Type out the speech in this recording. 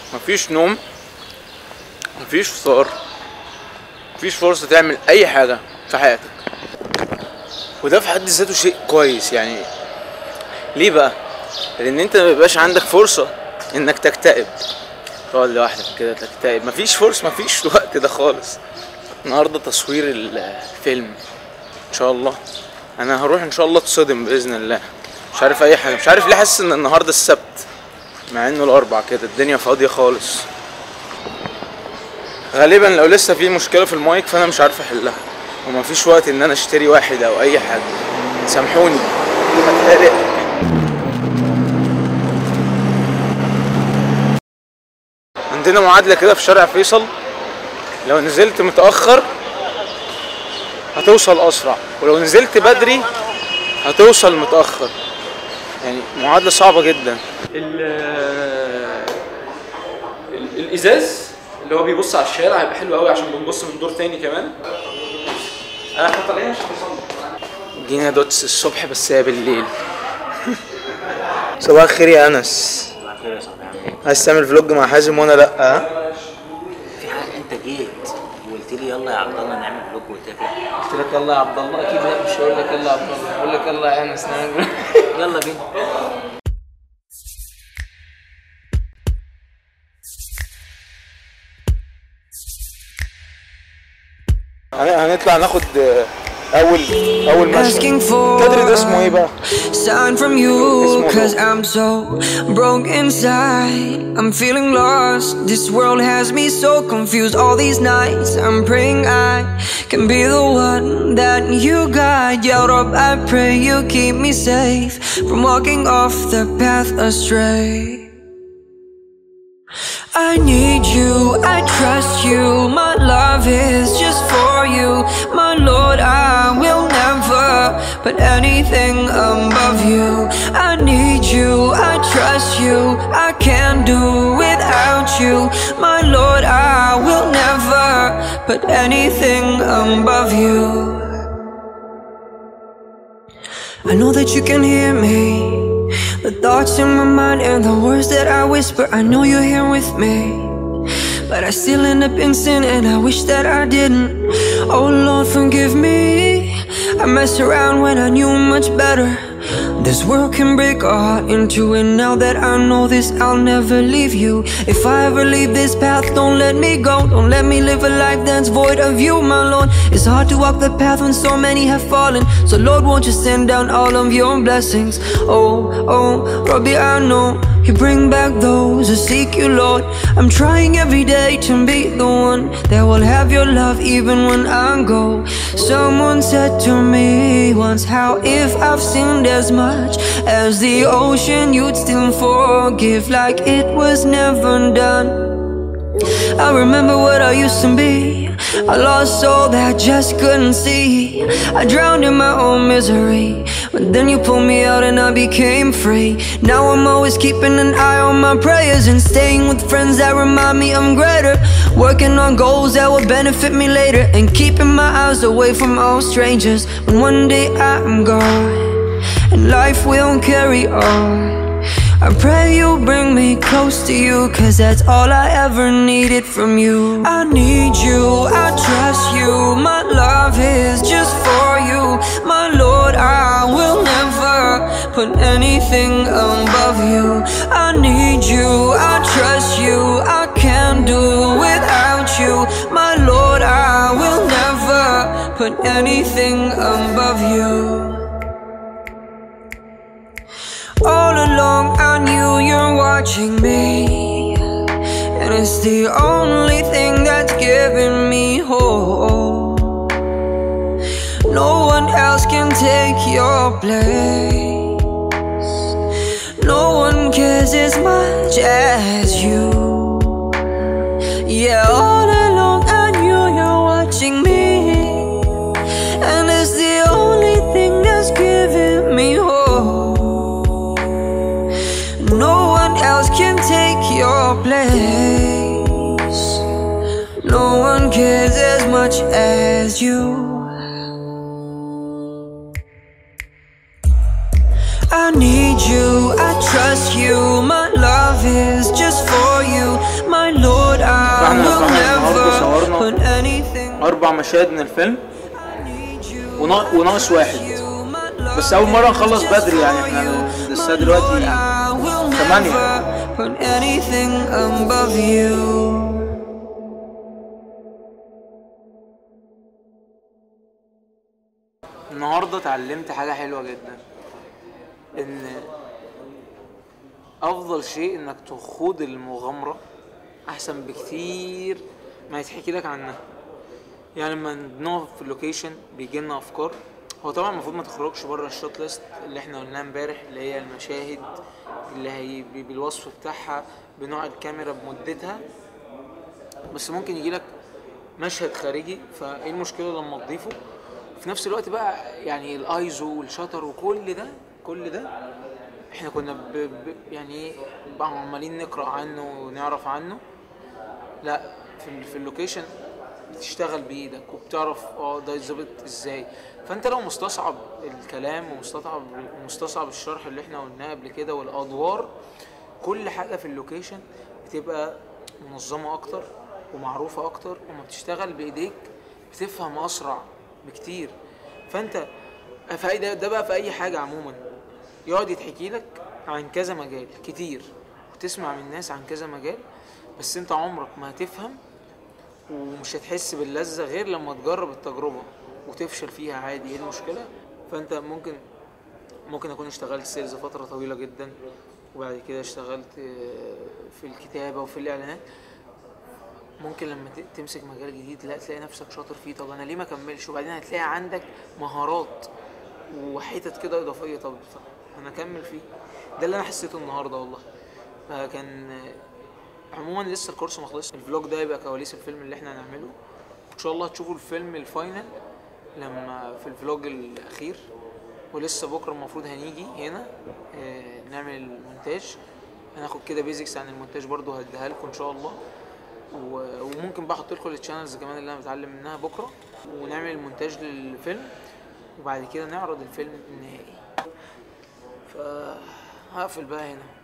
مفيش نوم مفيش فطار مفيش فرصة تعمل أي حاجة في حياتك وده في حد ذاته شيء كويس يعني ليه بقى؟ لأن أنت مبيبقاش عندك فرصة إنك تكتئب تقعد لوحدك كده تكتئب مفيش فرصة مفيش الوقت ده خالص النهاردة تصوير الفيلم إن شاء الله أنا هروح إن شاء الله اتصدم بإذن الله مش عارف أي حاجة مش عارف ليه حاسس إن النهاردة السبت مع إنه الأربع كده الدنيا فاضية خالص غالبا لو لسه في مشكله في المايك فانا مش عارف احلها ومفيش وقت ان انا اشتري واحد او اي حاجه سامحوني هتحرق عندنا معادله كده في شارع فيصل لو نزلت متاخر هتوصل اسرع ولو نزلت بدري هتوصل متاخر يعني معادله صعبه جدا ال- ال- الازاز اللي هو بيبص على الشارع هيبقى حلو قوي عشان بنبص من دور تاني كمان انا احنا طالعين عشان نصلي جينا دوتس الصبح بس هي بالليل صباح الخير يا انس عايز تعمل فلوج مع حازم وانا لا ها في حاجه انت جيت وقلت لي يلا يا عبد الله نعمل فلوج قلت لك لا قلت لك يلا يا عبد الله اكيد لا مش هقول لك يلا يا عبد الله هقول لك يلا يا انس نعمل يلا بينا هن- هنطلع ناخد آه، اول اول مشهد asking for الكادر ده اسمه ايه بقى sign from you cause I'm so broke inside I'm feeling lost this world has me so confused all these nights I'm praying I can be the one that you guide Ya Rab I pray you keep me safe from walking off the path astray I need you, I trust you. My love is just for you. My Lord, I will never put anything above you. I need you, I trust you. I can't do without you. My Lord, I will never put anything above you. I know that you can hear me. The thoughts in my mind and the words that I whisper, I know you're here with me. But I still end up in sin and I wish that I didn't. Oh Lord, forgive me. I messed around when I knew much better. This world can break a heart into and now that I know this, I'll never leave you. If I ever leave this path, don't let me go. Don't let me live a life that's void of you, my Lord. It's hard to walk the path when so many have fallen. So Lord, won't you send down all of your blessings? Oh, oh, Robbie, I know you bring back those who seek you, Lord. I'm trying every day to be the one that will have your love even when I go. Someone said to me once, How if I've sinned as much as the ocean, you'd still forgive like it was never done? I remember what I used to be. I lost all that I just couldn't see. I drowned in my own misery. But then you pulled me out and I became free. Now I'm always keeping an eye on my prayers and staying with friends that remind me I'm greater. Working on goals that will benefit me later. And keeping my eyes away from all strangers. When one day I'm gone and life will carry on. I pray you bring me close to you, cause that's all I ever needed from you. I need you, I trust you, my love is just for you. My Lord, I will never put anything above you. I need you, I trust you, I can't do without you. My Lord, I will never put anything above you. All along I knew you're watching me And it's the only thing that's giving me hope No one else can take your place No one cares as much as you Yeah, all along I knew you're watching me And it's the only thing that's giving me hope no one else can take your place. No one cares as much as you. I need you, I trust you. My love is just for you. put anything اربع مشاهد من الفيلم I need you. ونا- وناقص واحد You, my love بس اول مره نخلص بدري يعني احنا لسه دلوقتي I will ثمانية. never put anything above you. النهارده اتعلمت حاجه حلوه جدا ان افضل شيء انك تخوض المغامره احسن بكتير ما يتحكي لك عنها يعني لما بنقف في اللوكيشن بيجي لنا افكار هو طبعا المفروض ما تخرجش بره الشوت ليست اللي احنا قلناها امبارح اللي هي المشاهد اللي هي بي- بالوصف بتاعها بنوع الكاميرا بمدتها بس ممكن يجي لك مشهد خارجي فايه المشكله لما تضيفه في نفس الوقت بقى يعني الايزو والشاتر وكل ده كل ده احنا كنا ب... ب... يعني ايه بقى عمالين نقرا عنه ونعرف عنه لا في ال... في اللوكيشن بتشتغل بايدك وبتعرف اه ده يتظبط ازاي فانت لو مستصعب الكلام ومستصعب ومستصعب الشرح اللي احنا قلناه قبل كده والادوار كل حاجه في اللوكيشن بتبقى منظمه اكتر ومعروفه اكتر وما بتشتغل بايديك بتفهم اسرع بكتير فانت في ده, ده بقى في اي حاجه عموما يقعد يتحكي لك عن كذا مجال كتير وتسمع من الناس عن كذا مجال بس انت عمرك ما هتفهم ومش هتحس باللذة غير لما تجرب التجربة وتفشل فيها عادي ايه المشكلة فانت ممكن ممكن اكون اشتغلت سيلز فترة طويلة جدا وبعد كده اشتغلت آه، في الكتابة وفي الاعلانات ممكن لما ت- تمسك مجال جديد لا تلاقي نفسك شاطر فيه طب انا ليه ما اكملش وبعدين هتلاقي عندك مهارات وحتت كده اضافيه طب طب انا اكمل فيه ده اللي انا حسيته النهارده والله فكان عموما لسه الكورس ما خلصش الفلوج ده يبقى كواليس الفيلم اللي احنا هنعمله ان شاء الله هتشوفوا الفيلم الفاينل لما في الفلوج الاخير ولسه بكره المفروض هنيجي هنا آه، نعمل المونتاج هناخد كده بيزكس عن المونتاج برضو هديها لكم ان شاء الله و- وممكن بقى احط لكم التشانلز كمان اللي انا بتعلم منها بكره ونعمل المونتاج للفيلم وبعد كده نعرض الفيلم النهائي فهقفل بقى هنا